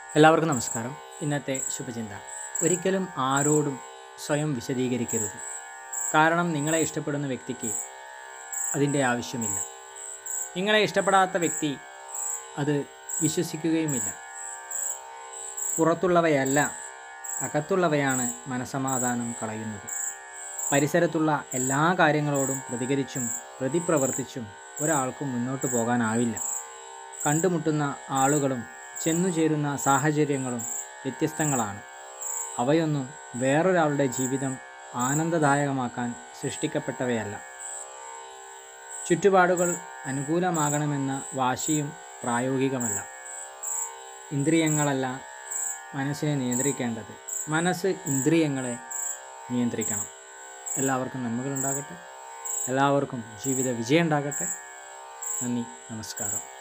എല്ലാവർക്കും നമസ്കാരം ഇന്നത്തെ ശുഭചിന്ത ഒരിക്കലും ആരോടും സ്വയം വിശദീകരിക്കരുത് കാരണം നിങ്ങളെ ഇഷ്ടപ്പെടുന്ന വ്യക്തിക്ക് അതിൻ്റെ ആവശ്യമില്ല നിങ്ങളെ ഇഷ്ടപ്പെടാത്ത വ്യക്തി അത് വിശ്വസിക്കുകയുമില്ല പുറത്തുള്ളവയല്ല അകത്തുള്ളവയാണ് മനസമാധാനം കളയുന്നത് പരിസരത്തുള്ള എല്ലാ കാര്യങ്ങളോടും പ്രതികരിച്ചും പ്രതിപ്രവർത്തിച്ചും ഒരാൾക്കും മുന്നോട്ട് പോകാനാവില്ല കണ്ടുമുട്ടുന്ന ആളുകളും ചെന്നുചേരുന്ന സാഹചര്യങ്ങളും വ്യത്യസ്തങ്ങളാണ് അവയൊന്നും വേറൊരാളുടെ ജീവിതം ആനന്ദദായകമാക്കാൻ സൃഷ്ടിക്കപ്പെട്ടവയല്ല ചുറ്റുപാടുകൾ അനുകൂലമാകണമെന്ന വാശിയും പ്രായോഗികമല്ല ഇന്ദ്രിയങ്ങളല്ല മനസ്സിനെ നിയന്ത്രിക്കേണ്ടത് മനസ്സ് ഇന്ദ്രിയങ്ങളെ നിയന്ത്രിക്കണം എല്ലാവർക്കും നന്മകളുണ്ടാകട്ടെ എല്ലാവർക്കും ജീവിത വിജയം ഉണ്ടാകട്ടെ നന്ദി നമസ്കാരം